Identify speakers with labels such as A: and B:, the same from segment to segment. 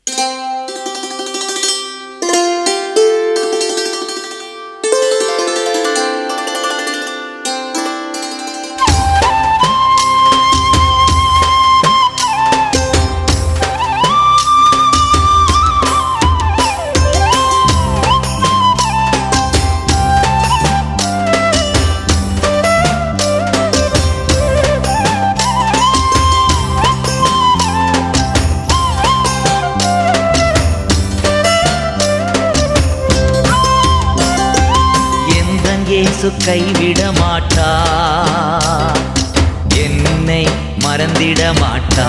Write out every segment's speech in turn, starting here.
A: எந்தன் இயேசு கைவிட மாட்டா என்னை மறந்திட மாட்டா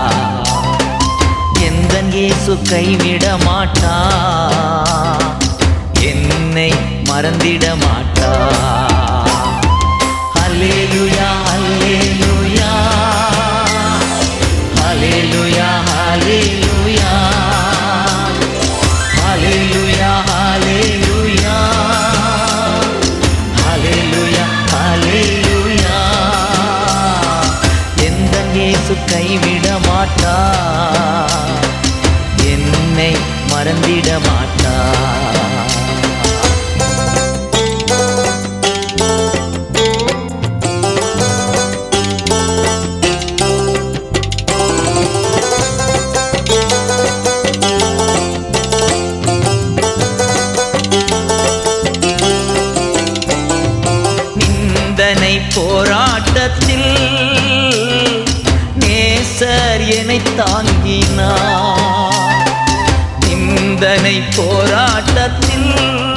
A: எந்தன் இயேசு கைவிட மாட்டா என்னை மறந்திட மாட்டா ஹல்லேலூயா ஹல்லேலூயா ஹல்லேலூயா ஹல்லேலூயா ஹalleluya ஹalleluya ஹalleluya ஹalleluya எந்த இயேசு கைவிட மாட்டா என்னை மறந்திட மாட்டா நிந்தனை போராட்டத்தில் நேசர் என்னை தாங்கினார் நிந்தனை போராட்டத்தில்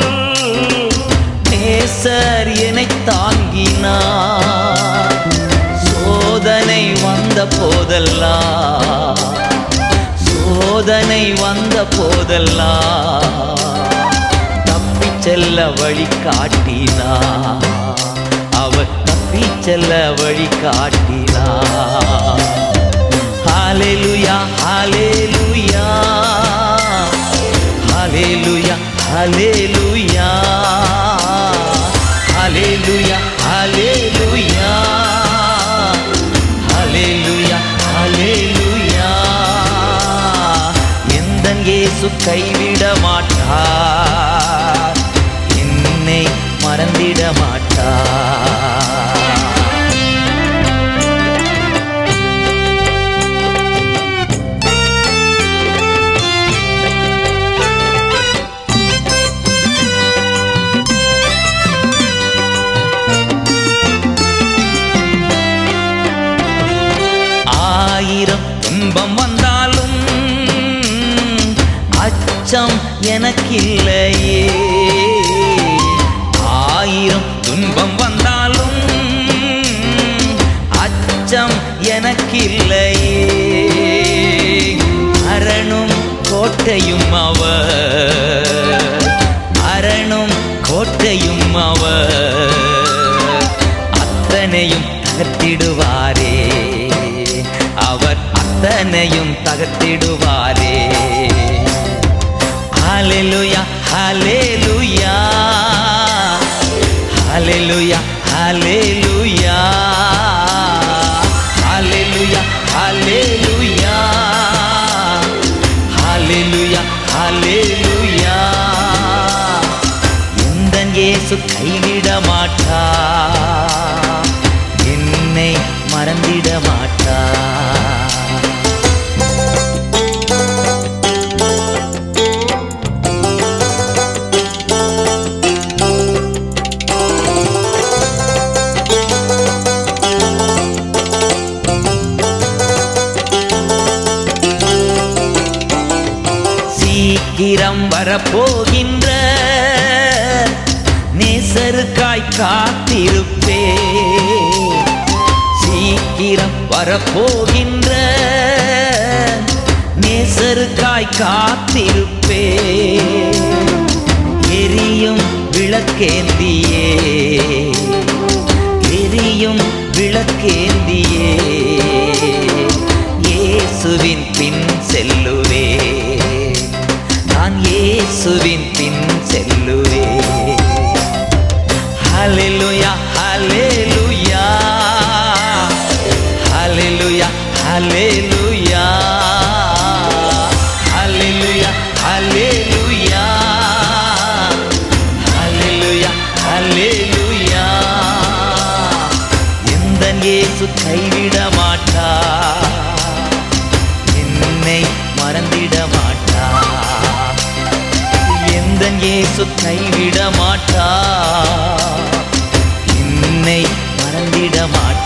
A: நேசர் என்னை தாங்கினார் சோதனை வந்த போதெல்லாம் சோதனை வந்த போதெல்லாம் தப்பிச் செல்ல வழி காட்டினா அவர் தப்பிச் செல்ல வழி காட்டினா ஹalleluya ஹalleluya ஹalleluya ஹalleluya ஹalleluya ஹalleluya ஹalleluya ஹalleluya எந்தன் இயேசு கைவிட மாட்டார் என்னை மறந்திட மாட்டார் ஆயிரம் துன்பம் வந்தாலும் அச்சம் எனக்கில்லையே ஆயிரம் துன்பம் வந்தாலும் அச்சம் எனக்கில்லையே அரணும் கோட்டையும் அவர் அரணும் கோட்டையும் அவர் அத்தனையும் தகர்த்திடுவாரே அவர் அத்தனையும் தகர்த்திடுவாரே ஹalleluya ஹalleluya ஹalleluya ஹalleluya ஹalleluya ஹalleluya ஹalleluya ஹalleluya எந்தன் இயேசு கைவிட மாட்டா என்னை மறந்திட மாட்டா சீக்கிரம் வரப்போகின்ற நேசருக்காய் காத்திருப்பே சீக்கிரம் வரப்போகின்ற நேசருக்காய் காத்திருப்பே எரியும் விளக்கேந்தியே எரியும் விளக்கேந்தியே இயேசுவின் பின் செல்லுவே நான் இயேசுவின் பின் செல்லுவே ஹalleluya ஹalleluya ஹalleluya ஹalleluya ஹalleluya ஹalleluya ஹalleluya ஹalleluya எந்தன் இயேசு கைவிட மாட்டா என்னை மறந்திட மாட்டா எந்தன் இயேசு கைவிட மாட்டா என்னை மறந்திட மாட்டா